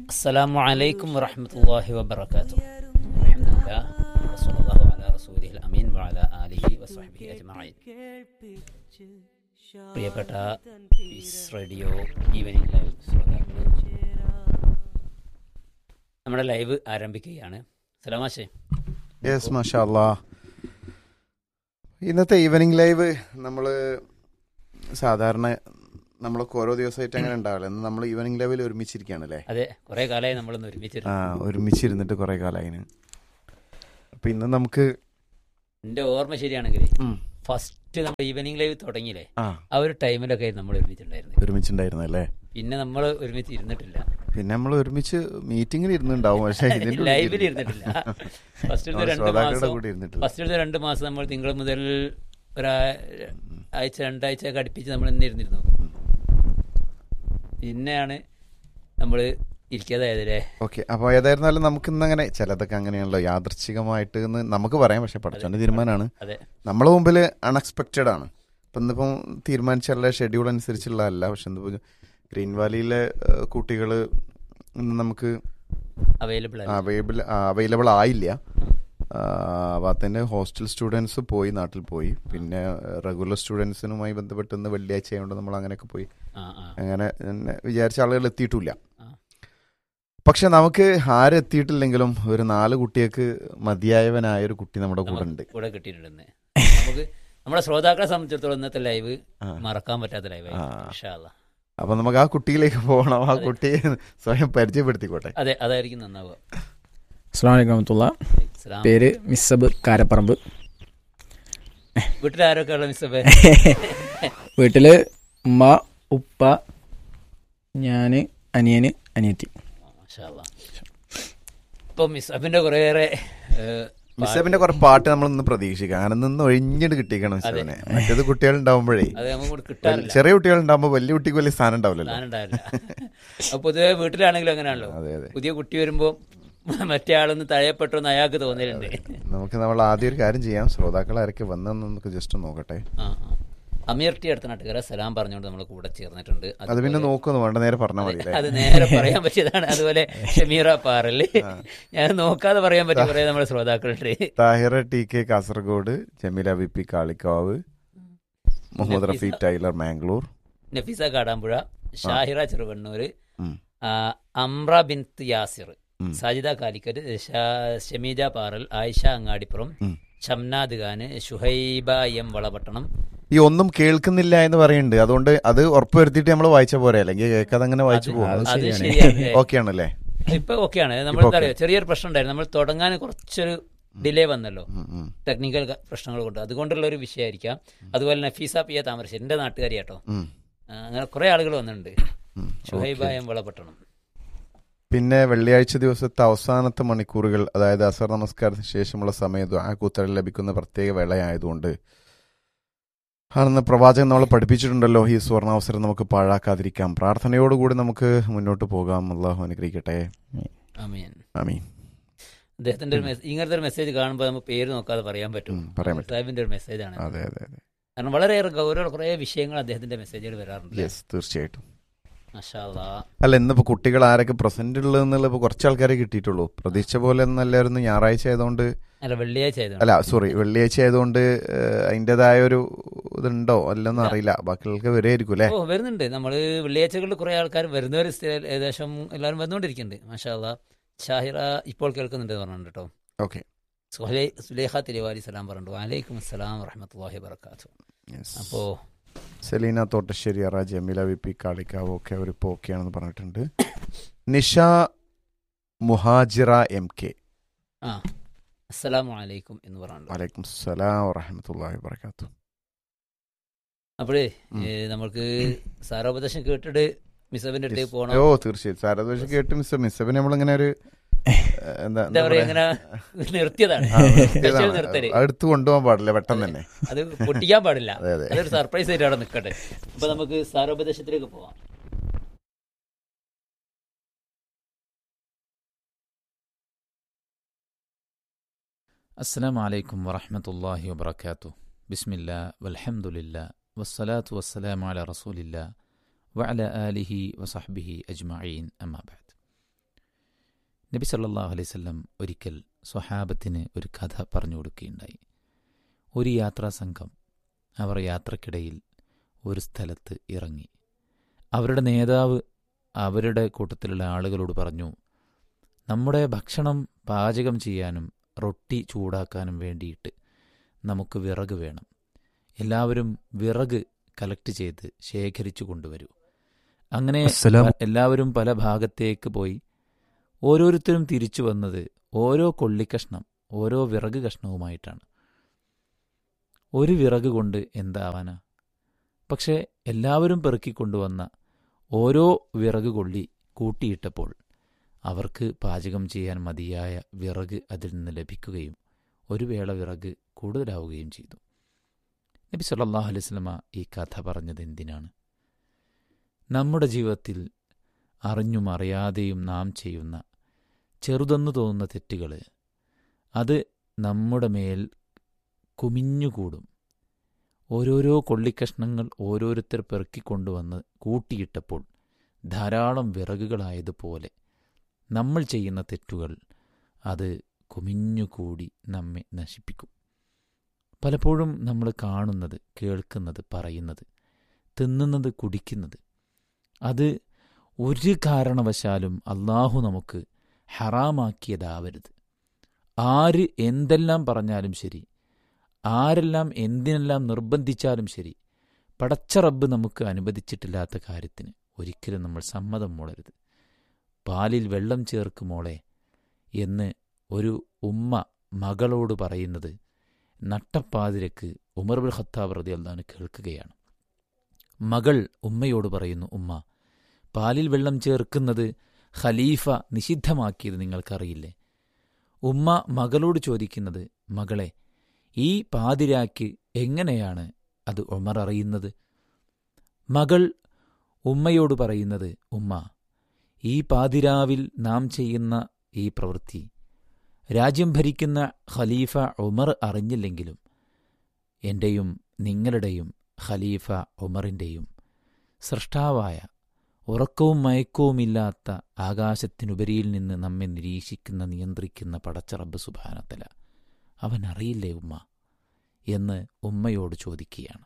السلام عليكم ورحمة الله وبركاته الحمد لله وصلى الله على رسوله الأمين وعلى آله وصحبه أجمعين പ്രിയപ്പെട്ട piece radio evening live ശ്രോതാക്കളെ നമ്മുടെ ലൈവ് ആരംഭിക്കുകയാണ് സലാമാശേ യെസ് മാഷാല്ലാ ഇന്നത്തെ ഈവനിങ് ലൈവ് നമ്മൾ സാധാരണ നമ്മളൊക്കെ ഓരോ ദിവസമായിട്ട് അങ്ങനെ ഉണ്ടാവില്ല ഇന്ന് നമ്മൾ ഈവനിങ് ലൈവിൽ ഒരുമിച്ചിരിക്കുകയാണ് അല്ലേ അതെ കുറേ കാലമായി നമ്മളൊന്ന് ഒരുമിച്ചിരുന്നു ആ ഒരുമിച്ചിരുന്നിട്ട് കുറേ കാലമായി അപ്പം ഇന്ന് നമുക്ക് എൻ്റെ ഓർമ്മ ശരിയാണെങ്കിൽ ഉം, ഫസ്റ്റ് നമ്മൾ ഈവനിങ് ലൈവ് തുടങ്ങിയില്ലേ ആ ആ ഒരു ടൈമിലൊക്കെ നമ്മൾ ഒരുമിച്ചുണ്ടായിരുന്നത് ഒരുമിച്ചുണ്ടായിരുന്നു അല്ലേ പിന്നെ നമ്മൾ ഒരുമിച്ച് ഇരുന്നിട്ടില്ല പിന്നെ നമ്മൾ ഒരുമിച്ച് മീറ്റിങ്ങിൽ ഇരുന്നുണ്ടാവും പക്ഷേ ഇതിന്റെ ഉള്ളിൽ ലൈവിൽ ഇരുന്നിട്ടില്ല ഫസ്റ്റ് നമ്മൾ രണ്ട് ശ്രോതാക്കളുടെ മാസം കൂടെ ഇരുന്നിട്ടില്ല ഫസ്റ്റ് രണ്ട് മാസം നമ്മൾ തിങ്കൾ മുതൽ ഒരാ ആഴ്ച രണ്ടാഴ്ച ഒക്കെ അടുപ്പിച്ച് നമ്മൾ ഇന്ന് ഇരുന്നിരുന്നു പിന്നെയാണ് നമ്മൾ ഇരിക്കാതായത് അല്ലേ ഓക്കെ അപ്പോൾ ഏതായിരുന്നാലും നമുക്ക് ഇന്ന് അങ്ങനെ ചിലതൊക്കെ അങ്ങനെയാണല്ലോ യാദർച്ഛികമായിട്ട് എന്ന് നമുക്ക് പറയാം പക്ഷെ പഠിച്ചോന്റെ തീരുമാനമാണ് അതെ നമ്മളെ മുമ്പിൽ അൺഎക്സ്പെക്റ്റഡ് ആണ് ഇപ്പം ഇന്നിപ്പം തീരുമാനിച്ചുള്ള ഷെഡ്യൂൾ അനുസരിച്ചുള്ളതല്ല പക്ഷെ ഇന്നിപ്പോൾ ഗ്രീൻ വാലിയിലെ കുട്ടികൾ ഇന്ന് നമുക്ക് അവൈലബിൾ അല്ല അവൈലബിൾ അവൈലബിൾ ആയില്ല ഭാഗത്തിൻ്റെ ഹോസ്റ്റൽ സ്റ്റുഡൻസ് പോയി നാട്ടിൽ പോയി പിന്നെ റെഗുലർ സ്റ്റുഡൻസിനുമായി ബന്ധപ്പെട്ട് ഇന്ന് വെള്ളിയാഴ്ച ആയതുകൊണ്ട് നമ്മൾ അങ്ങനെയൊക്കെ പോയി ആ ആ അങ്ങനെ തന്നെ വിചാരിച്ച ആളുകൾ എത്തിയിട്ടില്ല ആ. പക്ഷെ നമുക്ക് ആരെത്തിയിട്ടില്ലെങ്കിലും ഒരു നാല് കുട്ടികൾക്ക് മതിയായവനായ ഒരു കുട്ടി നമ്മുടെ കൂടെ ഉണ്ട് കൂടെ കിട്ടിയിട്ടുണ്ടെന്ന് നമുക്ക് നമ്മുടെ ശ്രോതാക്കളെ സംബന്ധിച്ചിടത്തോളം ഇന്നത്തെ ലൈവ് ആ. മറക്കാൻ പറ്റാത്ത ലൈവ് ആ. ഇൻഷാല്ലാ അപ്പൊ നമുക്ക് ആ കുട്ടിയിലേക്ക് പോകണം ആ അതെ. കുട്ടിയെ സ്വയം പരിചയപ്പെടുത്തിക്കോട്ടെ അതെ അതായിരിക്കും നന്നാവുക അസ്സാം വലൈക്കും വറഹമത്തുള്ള ഇസ്ലാം പേര് മിസ്സബ് കാരപ്പറമ്പ് വീട്ടിൽ ആരൊക്കെ ഉള്ള മിസ്സബേ വീട്ടില് ഉമ്മ ഉപ്പ ഞാന് അനിയന് അനിയത്തി മാഷാല്ലാ ഇപ്പൊ മിസ്സബിന്റെ കുറേയേറെ ഏഹ്, മിസ്സബിന്റെ കുറെ പാട്ട് നമ്മൾ ഇന്ന് പ്രതീക്ഷിക്കാം കാരണം നിന്ന് ഒഴിഞ്ഞിട്ട് കിട്ടിയേക്കണം മിസ്സബിനെ മറ്റേത് കുട്ടികൾ ഉണ്ടാവുമ്പോഴേ അത് നമുക്ക് കിട്ടാറില്ല ചെറിയ കുട്ടികൾ ഉണ്ടാവുമ്പോ വലിയ കുട്ടിക്ക് വലിയ സ്ഥാനം ഉണ്ടാവില്ലല്ലോ ഞാനുണ്ടാവില്ല അപ്പൊ പൊതുവെ വീട്ടിലാണെങ്കിലും അങ്ങനെയാണല്ലോ അതെ അതെ പുതിയ കുട്ടി വരുമ്പോ മറ്റേ ആളൊന്ന് തഴയപ്പെട്ടു എന്ന് അയാൾക്ക് തോന്നലുണ്ട് നമുക്ക് നമ്മൾ ആദ്യം ഒരു കാര്യം ചെയ്യാം ശ്രോതാക്കൾ ആരൊക്കെ വന്നെന്ന് നമുക്ക് ജസ്റ്റ് നോക്കട്ടെ ആ ആ. അമീർ ടി അടുത്ത നാട്ടുകാരെ സലാം പറഞ്ഞുകൊണ്ട് നമ്മൾ കൂടെ ചേർന്നിട്ടുണ്ട് അത് പിന്നെ അതുപോലെ- നോക്കുന്നു വേണ്ട നേരെ പറഞ്ഞാൽ മതി അല്ലേ അത് നേരെ പറയാൻ പറ്റിയതാണ് അതുപോലെ ഷമീറ പാറല് ഞാൻ നോക്കാതെ പറയാൻ പറ്റിയ കുറെ നമ്മുടെ ശ്രോതാക്കളുണ്ട് Thahira T K Kasaragod Jameela V P Kalikavu Muhammad Rafi tailor Mangalore Nafeesa Kadampuzha Shahira Cheruvannur ഉം. ആ, അമ്ര ബിൻ യാസിർ ഉം. സാജിദ കാലിക്കറ്റ് ഷാ- ഷമീജ പാറൽ ആയിഷ അങ്ങാടിപ്പുറം ഉം. ഷംനാദ് ഖാന് ഷുഹൈബ എം വളപട്ടണം ഈ ഒന്നും കേൾക്കുന്നില്ല എന്ന് പറയുന്നുണ്ട് അതുകൊണ്ട് അത് ഉറപ്പുവരുത്തിയിട്ട് നമ്മൾ വായിച്ച പോരെ അല്ലെങ്കിൽ കേൾക്കാതെ അങ്ങനെ വായിച്ചു അത് പോകും അത് അത് ശരിയാണ്. ശരിയാണ് ഓക്കെ ആണല്ലേ ഇപ്പൊ ഓക്കെയാണ് നമ്മൾ ഇപ്പൊ എന്താ പറയുക ചെറിയൊരു പ്രശ്നം ഉണ്ടായിരുന്നു നമ്മൾ തുടങ്ങാൻ കുറച്ചൊരു ഡിലേ വന്നല്ലോ ഉം, ഉം. ടെക്നിക്കൽ ക- പ്രശ്നങ്ങൾ കൊണ്ട് അതുകൊണ്ടുള്ള ഒരു വിഷയമായിരിക്കാം അതുപോലെ നഫീസ പിയ താമരശ്ശേരി എന്റെ നാട്ടുകാരി കേട്ടോ ഉം, അങ്ങനെ കുറെ ആളുകൾ വന്നിട്ടുണ്ട് ഉം. ഷുഹൈബ ഓക്കേ. എം വളപട്ടണം പിന്നെ വെള്ളിയാഴ്ച ദിവസത്തെ അവസാനത്തെ മണിക്കൂറുകൾ അതായത് അസർ നമസ്കാരത്തിന് ശേഷമുള്ള സമയത്ത് ആ കൂത്തൽ ലഭിക്കുന്ന പ്രത്യേക വേളയായതുകൊണ്ട് ആണെന്ന് പ്രവാചകൻ നമ്മളെ പഠിപ്പിച്ചിട്ടുണ്ടല്ലോ ഈ സുവർണാവസരം നമുക്ക് പാഴാക്കാതിരിക്കാം പ്രാർത്ഥനയോടുകൂടി നമുക്ക് മുന്നോട്ട് പോകാം അള്ളാഹു അനുഗ്രഹിക്കട്ടെ അമീൻ ആമീൻ അദ്ദേഹത്തിന്റെ ഒരു മെസ്സേജ് ഇങ്ങനത്തെ ഒരു മെസ്സേജ് കാണുമ്പോൾ നമുക്ക് പേര് നോക്കാതെ പറയാൻ പറ്റും ഉം, പറയാൻ പറ്റും. സാഹിബിന്റെ ഒരു മെസ്സേജാണ് അതെ അതെ അതെ കാരണം വളരെയേറെ ഗൗരവ കുറേ വിഷയങ്ങൾ അദ്ദേഹത്തിന്റെ മെസ്സേജുകൾ വരാറുണ്ട് യെസ് തീർച്ചയായിട്ടും മാഷാ അല്ലാ. അല്ല ഇന്നിപ്പോ കുട്ടികൾ ആരൊക്കെ പ്രസന്റ് ഉള്ളതെന്നുള്ള ഇപ്പൊ കുറച്ച് ആൾക്കാരെ കിട്ടിയിട്ടുള്ളൂ പ്രതീക്ഷിച്ച പോലെ ഒന്നല്ലായിരുന്നു ഞായറാഴ്ച ആയതുകൊണ്ട് അല്ല വെള്ളിയാഴ്ച ആയതുകൊണ്ട് അല്ല സോറി വെള്ളിയാഴ്ച ആയതുകൊണ്ട് ഏഹ്, അതിന്റേതായ ഒരു ഇതുണ്ടോ അല്ലെന്നും അറിയില്ല ബാക്കിയുള്ളവർക്ക് വരുമായിരിക്കും അല്ലേ ഓ വരുന്നുണ്ട് നമ്മൾ വെള്ളിയാഴ്ചകളിൽ കുറെ ആൾക്കാർ വരുന്നവർ സ്ഥിരം ഏകദേശം എല്ലാവരും വന്നുകൊണ്ടിരിക്കുന്നുണ്ട് മാഷാ അല്ലാ. ഷാഹിറ ഇപ്പോൾ കേൾക്കുന്നുണ്ട് എന്ന് പറഞ്ഞിട്ടുണ്ട് കേട്ടോ ഓക്കെ സുഹൈ- സുലേഖ തിരുവാലി സലാം പറഞ്ഞു വലൈക്കും അസ്സലാം വറഹമത്തല്ലാഹി വബർക്കാത്തു അപ്പോ സെലീന തോട്ടശ്ശേരി അറ ജമീല വി പി കാളിക്കാവ് ഒക്കെ അവരിപ്പോൾ ഓക്കെയാണെന്ന് പറഞ്ഞിട്ടുണ്ട് നിഷ മുഹാജിറ എം കെ ആ അസ്സലാമു അലൈക്കും എന്ന് പറഞ്ഞു വലൈക്കും സലാം വറഹമത്തല്ലാഹി വബർക്കാത്തു അപ്പോഴേ ഉം. ഏ, നമുക്ക് സാരോപദേശം കേട്ടിട്ട് മിസബിന്റെ അടുത്തേക്ക് പോകണം ഓ തീർച്ചയായും സാരദോഷം കേട്ട് മിസ് മിസ്സബിന് നമ്മളിങ്ങനെ ഒരു ഏഹ്, എന്താ എന്താ പറയാ ഇങ്ങനെ നിർത്തിയതാണ് ആ, സ്പെഷ്യൽ നിർത്തിയതാണ്. നിർത്തല് അടുത്ത് കൊണ്ടുപോകാൻ പാടില്ല പെട്ടെന്ന് തന്നെ അത് പൊട്ടിക്കാൻ പാടില്ല അതെ അതെ അതൊരു സർപ്രൈസ് ആയിട്ട് അവിടെ നിൽക്കട്ടെ അപ്പൊ നമുക്ക് സാരോപദേശത്തിലേക്ക് പോവാം السلام عليكم ورحمة الله وبركاته بسم الله والحمد لله والصلاة والسلام على رسول الله وعلى آله وصحبه أجمعين أما بعد നബി സല്ലല്ലാഹു അലൈഹി വസല്ലം ഒരിക്കൽ സ്വഹാബത്തിന് ഒരു കഥ പറഞ്ഞു കൊടുക്കുകയുണ്ടായി ഒരു യാത്രാ സംഘം അവർ യാത്രക്കിടയിൽ ഒരു സ്ഥലത്ത് ഇറങ്ങി അവരുടെ നേതാവ് അവരുടെ കൂട്ടത്തിലുള്ള ആളുകളോട് പറഞ്ഞു നമ്മുടെ ഭക്ഷണം പാചകം ചെയ്യാനും റൊട്ടി ചൂടാക്കാനും വേണ്ടിയിട്ട് നമുക്ക് വിറക് വേണം എല്ലാവരും വിറക് കലക്ട് ചെയ്ത് ശേഖരിച്ചു കൊണ്ടുവരൂ അങ്ങനെ അസ്സലാമു- പ- എല്ലാവരും പല ഭാഗത്തേക്ക് പോയി ഓരോരുത്തരും തിരിച്ചു വന്നത് ഓരോ കൊള്ളിക്കഷ്ണം ഓരോ വിറക് കഷ്ണവുമായിട്ടാണ് ഒരു വിറക് കൊണ്ട് എന്താവാനാ പക്ഷേ എല്ലാവരും പെറുക്കിക്കൊണ്ടുവന്ന ഓരോ വിറക് കൊള്ളി കൂട്ടിയിട്ടപ്പോൾ അവർക്ക് പാചകം ചെയ്യാൻ മതിയായ വിറക് അതിൽ നിന്ന് ലഭിക്കുകയും ഒരു വേള വിറക് കൂടുതലാവുകയും ചെയ്തു നബി സല്ലല്ലാഹു അലൈഹി വസല്ലമ ഈ കഥ പറഞ്ഞത് എന്തിനാണ് നമ്മുടെ ജീവിതത്തിൽ അറിഞ്ഞും അറിയാതെയും നാം ചെയ്യുന്ന ചെറുതെന്നു തോന്നുന്ന തെറ്റുകൾ അത് നമ്മുടെ മേൽ കുമിഞ്ഞുകൂടും ഓരോരോ കൊള്ളിക്കഷ്ണങ്ങൾ ഓരോരുത്തർ പെറുക്കിക്കൊണ്ടുവന്ന് കൂട്ടിയിട്ടപ്പോൾ ധാരാളം വിറകുകളായതുപോലെ നമ്മൾ ചെയ്യുന്ന തെറ്റുകൾ അത് കുമിഞ്ഞുകൂടി നമ്മെ നശിപ്പിക്കും പലപ്പോഴും നമ്മൾ കാണുന്നത് കേൾക്കുന്നത് പറയുന്നത് തിന്നുന്നത് കുടിക്കുന്നത് അത് ഒരു കാരണവശാലും അള്ളാഹു നമുക്ക് ഹറാമാക്കിയതാവരുത് ആര് എന്തെല്ലാം പറഞ്ഞാലും ശരി ആരെല്ലാം എന്തിനെല്ലാം നിർബന്ധിച്ചാലും ശരി പടച്ച റബ്ബ് നമുക്ക് അനുവദിച്ചിട്ടില്ലാത്ത കാര്യത്തിന് ഒരിക്കലും നമ്മൾ സമ്മതം മൂളരുത് പാലിൽ വെള്ളം ചേർക്ക് മോളെ എന്ന് ഒരു ഉമ്മ മകളോട് പറയുന്നത് നട്ടപ്പാതിരക്ക് ഉമർ ബിൻ ഖത്താബ് റതി അള്ളഹാന് കേൾക്കുകയാണ് മകൾ ഉമ്മയോട് പറയുന്നു ഉമ്മ പാലിൽ വെള്ളം ചേർക്കുന്നത് ഖലീഫ നിഷിദ്ധമാക്കിയത് നിങ്ങൾക്കറിയില്ലേ ഉമ്മ മകളോട് ചോദിക്കുന്നത് മകളെ ഈ പാതിരാക്ക് എങ്ങനെയാണ് അത് ഉമർ അറിയുന്നത് മകൾ ഉമ്മയോട് പറയുന്നത് ഉമ്മ ഈ പാതിരാവിൽ നാം ചെയ്യുന്ന ഈ പ്രവൃത്തി രാജ്യം ഭരിക്കുന്ന ഖലീഫ ഉമർ അറിഞ്ഞില്ലെങ്കിലും എന്റെയും നിങ്ങളുടെയും ഖലീഫ ഉമറിന്റെയും സൃഷ്ടാവായ ഉറക്കവും മയക്കവുമില്ലാത്ത ആകാശത്തിനുപരിയിൽ നിന്ന് നമ്മെ നിരീക്ഷിക്കുന്ന നിയന്ത്രിക്കുന്ന പടച്ചറബ് സുഭാനത്തല അവൻ അറിയില്ലേ ഉമ്മ എന്ന് ഉമ്മയോട് ചോദിക്കുകയാണ്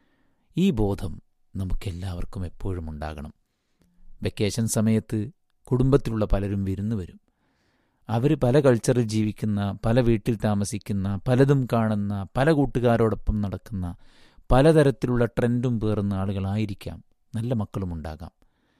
ഈ ബോധം നമുക്കെല്ലാവർക്കും എപ്പോഴും ഉണ്ടാകണം വെക്കേഷൻ സമയത്ത് കുടുംബത്തിലുള്ള പലരും വിരുന്നു വരും അവർ പല കൾച്ചറിൽ ജീവിക്കുന്ന പല വീട്ടിൽ താമസിക്കുന്ന പലതും കാണുന്ന പല കൂട്ടുകാരോടൊപ്പം നടക്കുന്ന പലതരത്തിലുള്ള ട്രെൻഡും പേറുന്ന ആളുകളായിരിക്കാം നല്ല മക്കളും ഉണ്ടാകാം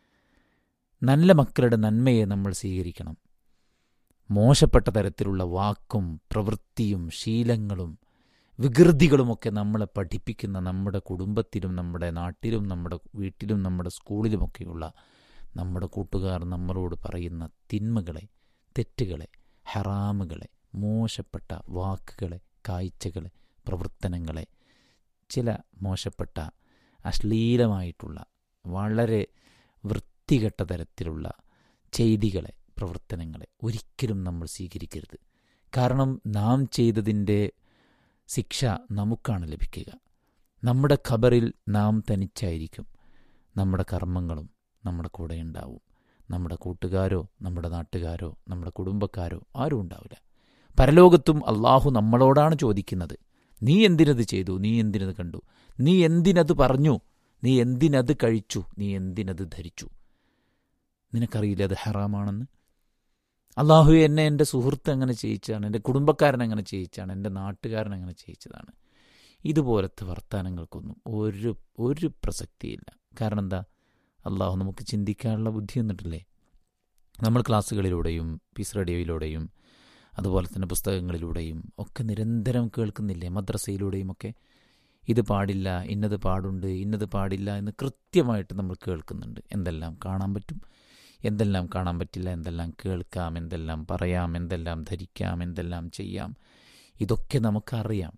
നല്ല മക്കളുടെ നന്മയെ നമ്മൾ സ്വീകരിക്കണം മോശപ്പെട്ട തരത്തിലുള്ള വാക്കും പ്രവൃത്തിയും ശീലങ്ങളും വികൃതികളുമൊക്കെ നമ്മളെ പഠിപ്പിക്കുന്ന നമ്മുടെ കുടുംബത്തിലും നമ്മുടെ നാട്ടിലും നമ്മുടെ വീട്ടിലും നമ്മുടെ സ്കൂളിലുമൊക്കെയുള്ള നമ്മുടെ കൂട്ടുകാർ നമ്മളോട് പറയുന്ന തിന്മകളെ തെറ്റുകളെ ഹറാമുകളെ മോശപ്പെട്ട വാക്കുകളെ കാഴ്ചകളെ പ്രവർത്തനങ്ങളെ ചില മോശപ്പെട്ട അശ്ലീലമായിട്ടുള്ള വളരെ വൃത്തികെട്ട തരത്തിലുള്ള ചെയ്തികളെ പ്രവർത്തനങ്ങളെ ഒരിക്കലും നമ്മൾ സ്വീകരിക്കരുത് കാരണം നാം ചെയ്തതിൻ്റെ ശിക്ഷ നമുക്കാണ് ലഭിക്കുക നമ്മുടെ ഖബറിൽ നാം തനിച്ചായിരിക്കും നമ്മുടെ കർമ്മങ്ങളും നമ്മുടെ കൂടെ ഉണ്ടാവും നമ്മുടെ കൂട്ടുകാരോ നമ്മുടെ നാട്ടുകാരോ നമ്മുടെ കുടുംബക്കാരോ ആരും ഉണ്ടാവില്ല പരലോകത്തും അള്ളാഹു നമ്മളോടാണ് ചോദിക്കുന്നത് നീ എന്തിനത് ചെയ്തു നീ എന്തിനത് കണ്ടു നീ എന്തിനത് പറഞ്ഞു നീ എന്തിനത് കഴിച്ചു നീ എന്തിനത് ധരിച്ചു നിനക്കറിയില്ല അത് ഹറാമാണെന്ന് അള്ളാഹു എന്നെ എൻ്റെ സുഹൃത്ത് അങ്ങനെ ചെയ്യിച്ചാണ് എൻ്റെ കുടുംബക്കാരൻ അങ്ങനെ ചെയ്യിച്ചാണ് എൻ്റെ നാട്ടുകാരൻ അങ്ങനെ ചെയ്യിച്ചതാണ് ഇതുപോലത്തെ വർത്തമാനങ്ങൾക്കൊന്നും ഒരു ഒരു പ്രസക്തിയില്ല കാരണം എന്താ അള്ളാഹു നമുക്ക് ചിന്തിക്കാനുള്ള ബുദ്ധി തന്നിട്ടില്ലേ നമ്മൾ ക്ലാസ്സുകളിലൂടെയും പീസ് റേഡിയോയിലൂടെയും അതുപോലെ തന്നെ പുസ്തകങ്ങളിലൂടെയും ഒക്കെ നിരന്തരം കേൾക്കുന്നില്ലേ മദ്രസയിലൂടെയും ഒക്കെ ഇത് പാടില്ല ഇന്നത് പാടുണ്ട് ഇന്നത് പാടില്ല എന്ന് കൃത്യമായിട്ട് നമ്മൾ കേൾക്കുന്നുണ്ട് എന്തെല്ലാം കാണാൻ പറ്റും എന്തെല്ലാം കാണാൻ പറ്റില്ല എന്തെല്ലാം കേൾക്കാം എന്തെല്ലാം പറയാം എന്തെല്ലാം ധരിക്കാം എന്തെല്ലാം ചെയ്യാം ഇതൊക്കെ നമുക്കറിയാം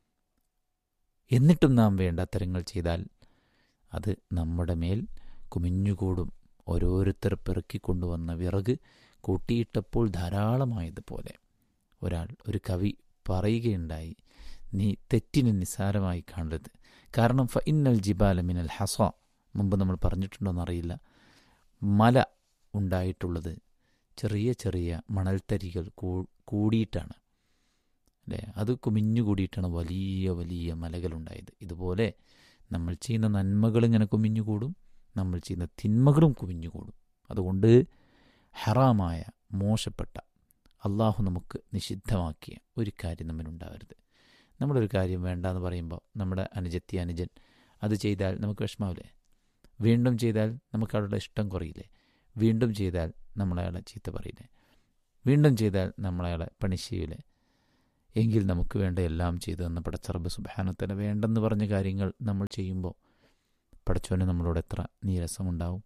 എന്നിട്ടും നാം വേണ്ടാത്തരങ്ങൾ ചെയ്താൽ അത് നമ്മുടെ മേൽ കുമിഞ്ഞുകൂടും ഓരോരുത്തർ പെറുക്കിക്കൊണ്ടുവന്ന വിറക് കൂട്ടിയിട്ടപ്പോൾ ധാരാളമായതുപോലെ ഒരാൾ ഒരു കവി പറയുകയുണ്ടായി നീ തെറ്റിനെ നിസ്സാരമായി കാണരുത് കാരണം ഫ ഇന്നൽ ജിബാല മിനൽ ഹസ മുമ്പ് നമ്മൾ പറഞ്ഞിട്ടുണ്ടോയെന്നറിയില്ല മല ഉണ്ടായിട്ടുള്ളത് ചെറിയ ചെറിയ മണൽത്തരികൾ കൂ- കൂടിയിട്ടാണ് അല്ലേ അത് കുമിഞ്ഞു കൂടിയിട്ടാണ് വലിയ വലിയ മലകളുണ്ടായത് ഇതുപോലെ നമ്മൾ ചെയ്യുന്ന നന്മകൾ ഇങ്ങനെ കുമിഞ്ഞുകൂടും നമ്മൾ ചെയ്യുന്ന തിന്മകളും കുമിഞ്ഞുകൂടും അതുകൊണ്ട് ഹറാമായ മോശപ്പെട്ട അള്ളാഹു നമുക്ക് നിഷിദ്ധമാക്കിയ ഒരു കാര്യം നമ്മളുണ്ടാവരുത് നമ്മളൊരു കാര്യം വേണ്ട എന്ന് പറയുമ്പോൾ നമ്മുടെ അനുജത്തി അനുജൻ അത് ചെയ്താൽ നമുക്ക് വിഷമാവില്ലേ വീണ്ടും ചെയ്താൽ നമുക്ക് അവരുടെ ഇഷ്ടം കുറയില്ലേ വീണ്ടും ചെയ്താൽ നമ്മളയാളെ ചീത്ത പറയില്ലേ വീണ്ടും ചെയ്താൽ നമ്മളയാളെ പണി ചെയ്യൂലേ എങ്കിൽ നമുക്ക് വേണ്ട എല്ലാം ചെയ്തു തന്ന പടച്ചറബ് സുബാനത്തല വേണ്ടെന്ന് പറഞ്ഞ കാര്യങ്ങൾ നമ്മൾ ചെയ്യുമ്പോൾ പടച്ചവന് നമ്മളോട് എത്ര നീരസമുണ്ടാവും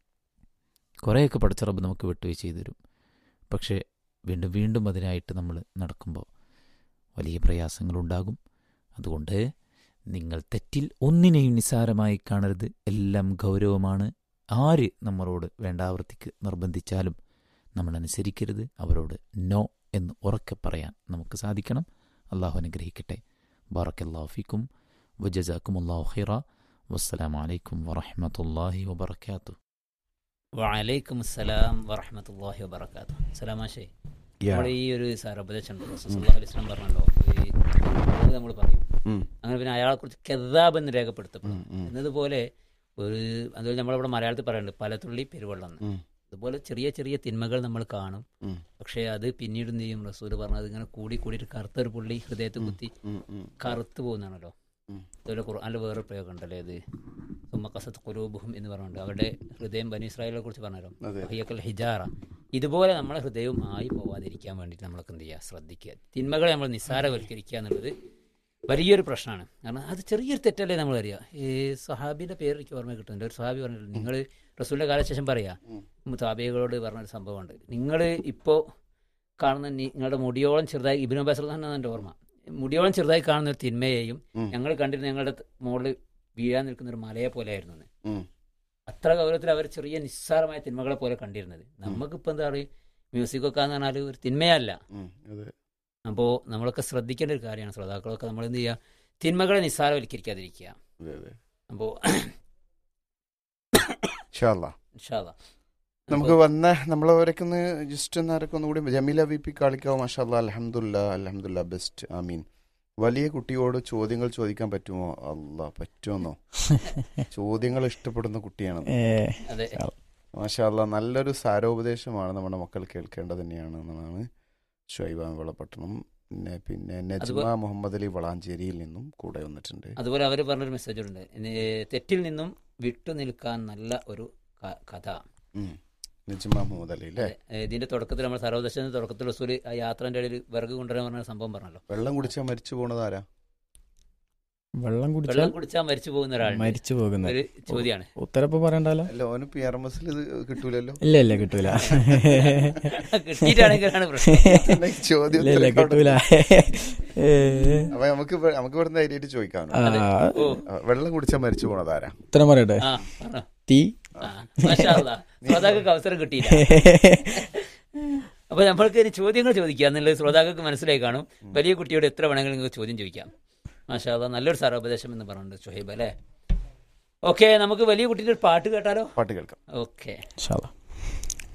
കുറേയൊക്കെ പടച്ചറബ് നമുക്ക് വിട്ടുവീഴ്ച ചെയ്തു തരും പക്ഷേ വീണ്ടും വീണ്ടും അതിനായിട്ട് നമ്മൾ നടക്കുമ്പോൾ വലിയ പ്രയാസങ്ങളുണ്ടാകും അതുകൊണ്ട് നിങ്ങൾ തെറ്റിൽ ഒന്നിനെയും നിസ്സാരമായി കാണരുത് എല്ലാം ഗൗരവമാണ് ആര് നമ്മളോട് വേണ്ടാവൃത്തിക്ക് നിർബന്ധിച്ചാലും നമ്മൾ അനുസരിക്കരുത് അവരോട് നോ എന്ന് ഉറക്കെ പറയാൻ നമുക്ക് സാധിക്കണം അള്ളാഹു അനുഗ്രഹിക്കട്ടെ ബാറക്കല്ലാഫിക്കും വജസാക്കും അള്ളാഹു ഖിറ വസ്സലാമലൈക്കും വറഹമത്തല്ലാഹി വബർക്കാത്തു വലൈക്കും അസ്സലാം വറഹമത്തല്ലാഹി വബർക്കാത്തു സലാമാശേ നമ്മൾ ഈ ഒരു സാരോപദേശം റസൂലുള്ളാഹി അലൈഹി വസല്ലം പറഞ്ഞല്ലോ ഈ അത് നമ്മൾ പറയും ഉം. അങ്ങനെ പിന്നെ അയാളെ കുറിച്ച് കെതാബ് എന്ന് രേഖപ്പെടുത്തപ്പെടും ഉം, ഉം. എന്നതുപോലെ ഒരു അതുപോലെ നമ്മളിവിടെ മലയാളത്തിൽ പറയുന്നുണ്ട് പലതുള്ളി പെരുവെള്ളം എന്ന്. ഉം. അതുപോലെ ചെറിയ ചെറിയ തിന്മകൾ നമ്മൾ കാണും ഉം. പക്ഷേ അത് പിന്നീട് എന്ത് ചെയ്യും റസൂൽ പറഞ്ഞത് ഇങ്ങനെ കൂടി കൂടിയിട്ട് കറുത്തൊരു പുള്ളി ഹൃദയത്തിൽ കുത്തി ഉം, ഉം. കറുത്ത് പോകുന്നതാണല്ലോ ഉം. അതുപോലെ ഖുർആനിൽ വേറെ പ്രയോഗം ഉണ്ടല്ലേ ഇത് സുമ്മ കസത്ത് കുലൂബുഹും എന്ന് പറഞ്ഞുകൊണ്ട് അവരുടെ ഹൃദയം ബനി ഇസ്രായേലിനെ കുറിച്ച് പറഞ്ഞല്ലോ അതെ. വഹിയക്കൽ ഹിജാറ ഇതുപോലെ നമ്മളെ ഹൃദയവും ആയി പോവാതിരിക്കാൻ വേണ്ടിയിട്ട് നമ്മളൊക്കെ എന്ത് ചെയ്യുക ശ്രദ്ധിക്കുക തിന്മകളെ നമ്മൾ നിസ്സാരവൽക്കരിക്കുക എന്നുള്ളത് വലിയൊരു പ്രശ്നമാണ് കാരണം അത് ചെറിയൊരു തെറ്റല്ലേ നമ്മൾ അറിയുക ഈ സഹാബിയുടെ പേര് എനിക്ക് ഓർമ്മ കിട്ടുന്നുണ്ട് ഒരു സഹാബി പറഞ്ഞില്ല നിങ്ങൾ റസൂലിൻ്റെ കാലശേഷം പറയാ മുതാബികളോട് പറഞ്ഞൊരു സംഭവമുണ്ട് നിങ്ങൾ ഇപ്പോൾ കാണുന്ന നി- നിങ്ങളുടെ മുടിയോളം ചെറുതായി ഇബിനു ബസറാണ് എൻ്റെ ഓർമ്മ മുടിയോളം ചെറുതായി കാണുന്ന ഒരു തിന്മയെയും ഉം. ഞങ്ങൾ കണ്ടിരുന്ന ഞങ്ങളുടെ മുകളിൽ വീഴാൻ നിൽക്കുന്ന ഒരു മലയെ പോലെ ആയിരുന്നു എന്ന്. ഉം. അത്ര ഗൗരവത്തിൽ അവർ ചെറിയ നിസ്സാരമായ തിന്മകളെ പോലെ കണ്ടിരുന്നത് നമുക്കിപ്പോൾ എന്താ പറയുക മ്യൂസിക്കൊക്കെ എന്ന് പറഞ്ഞാൽ ഒരു തിന്മയല്ല ഉം. അതെ. അപ്പോൾ നമ്മളൊക്കെ ശ്രദ്ധിക്കേണ്ട ഒരു കാര്യമാണ് ശ്രോതാക്കളൊക്കെ നമ്മൾ എന്ത് ചെയ്യുക തിന്മകളെ നിസ്സാരവൽക്കരിക്കാതിരിക്കുക അതെ, അതെ. അപ്പോൾ ഇൻഷാ അല്ലാ. ഇൻഷാല്ലാ. നമുക്ക് വന്ന നമ്മളവരൊക്കെ ഒന്ന് ജസ്റ്റ് ഒന്ന് ആരൊക്കെ ഒന്നുകൂടി ജമീല വി പി കാളിക്കാവ് മാഷാല്ല അലഹമുല്ല അലഹമുല്ല ബെസ്റ്റ് ആമീൻ വലിയ കുട്ടിയോട് ചോദ്യങ്ങൾ ചോദിക്കാൻ പറ്റുമോ അല്ല പറ്റുമെന്നോ ചോദ്യങ്ങൾ ഇഷ്ടപ്പെടുന്ന കുട്ടിയാണ് ഏ, അതെ മാഷാല്ല നല്ലൊരു സാരോപദേശമാണ് നമ്മുടെ മക്കൾ കേൾക്കേണ്ടത് തന്നെയാണ് എന്നാണ് ഷൈബ വിളപട്ടണം പിന്നെ പിന്നെ നജ്മ അതുപോ- മുഹമ്മദ് അലി വളാഞ്ചേരിയിൽ നിന്നും കൂടെ വന്നിട്ടുണ്ട് അതുപോലെ അവർ പറഞ്ഞൊരു മെസ്സേജ് ഉണ്ട് ഇനി തെറ്റിൽ നിന്നും വിട്ടു നിൽക്കാൻ നല്ല ഒരു ക- കഥ ഉം. നജ്മ മുഹമ്മദ് അലി അല്ലേ ഏ, ഇതിന്റെ തുടക്കത്തിൽ നമ്മൾ സർവദശന്റെ തുടക്കത്തിൽ റസൂല് ആ യാത്രന്റെ ഇടയിൽ വിറക് കൊണ്ടുവരാൻ പറഞ്ഞ സംഭവം പറഞ്ഞല്ലോ വെള്ളം കുടിച്ചാൽ മരിച്ചു പോണത് ആരാ വെള്ളം കുടിച്ചാൽ വെള്ളം കുടിച്ചാൽ മരിച്ചു പോകുന്ന ഒരാൾ മരിച്ചു പോകുന്ന ഒരു ചോദ്യമാണ് ഉത്തരപ്പ് പറയണ്ടല്ലോ അല്ല ഓന് പി ആർ എം എസിൽ ഇത് കിട്ടൂലല്ലോ ഇല്ല ഇല്ല കിട്ടൂല കിട്ടിയിട്ടാണെങ്കിലാണ് പ്രശ്നം ചോദ്യം ഇല്ല ഇല്ല ഉത്തരം കിട്ടൂല ഏ, അപ്പൊ നമുക്ക് ഇവ- നമുക്ക് ഇവിടെ ധൈര്യമായിട്ട് ചോദിക്കാമല്ലോ ആ, ഓ ആ, വെള്ളം കുടിച്ചാൽ മരിച്ചു പോണത് ആരാ ഉത്തരം പറയട്ടെ ആ പറഞ്ഞോ. തീ ആ, മാഷാ അല്ലാ. ശ്രോതാക്കൾക്ക് അവസരം കിട്ടിയില്ല അപ്പൊ നമ്മൾക്ക് ഇനി ചോദ്യങ്ങൾ ചോദിക്കുക എന്നുള്ളത് ശ്രോതാക്കൾക്ക് മനസ്സിലായി കാണും വലിയ കുട്ടിയോട് എത്ര വേണമെങ്കിലും നിങ്ങൾക്ക് ചോദ്യം ചോദിക്കാം മാഷാ അല്ലാ, നല്ലൊരു സാരോപദേശം എന്ന് പറഞ്ഞിട്ടുണ്ട് ഷുഹൈബ് അല്ലേ ഓക്കെ നമുക്ക് വലിയ കുട്ടിയുടെ ഒരു പാട്ട് കേട്ടാലോ പാട്ട് കേൾക്കാം ഓക്കെ ഇൻഷാ അല്ലാ.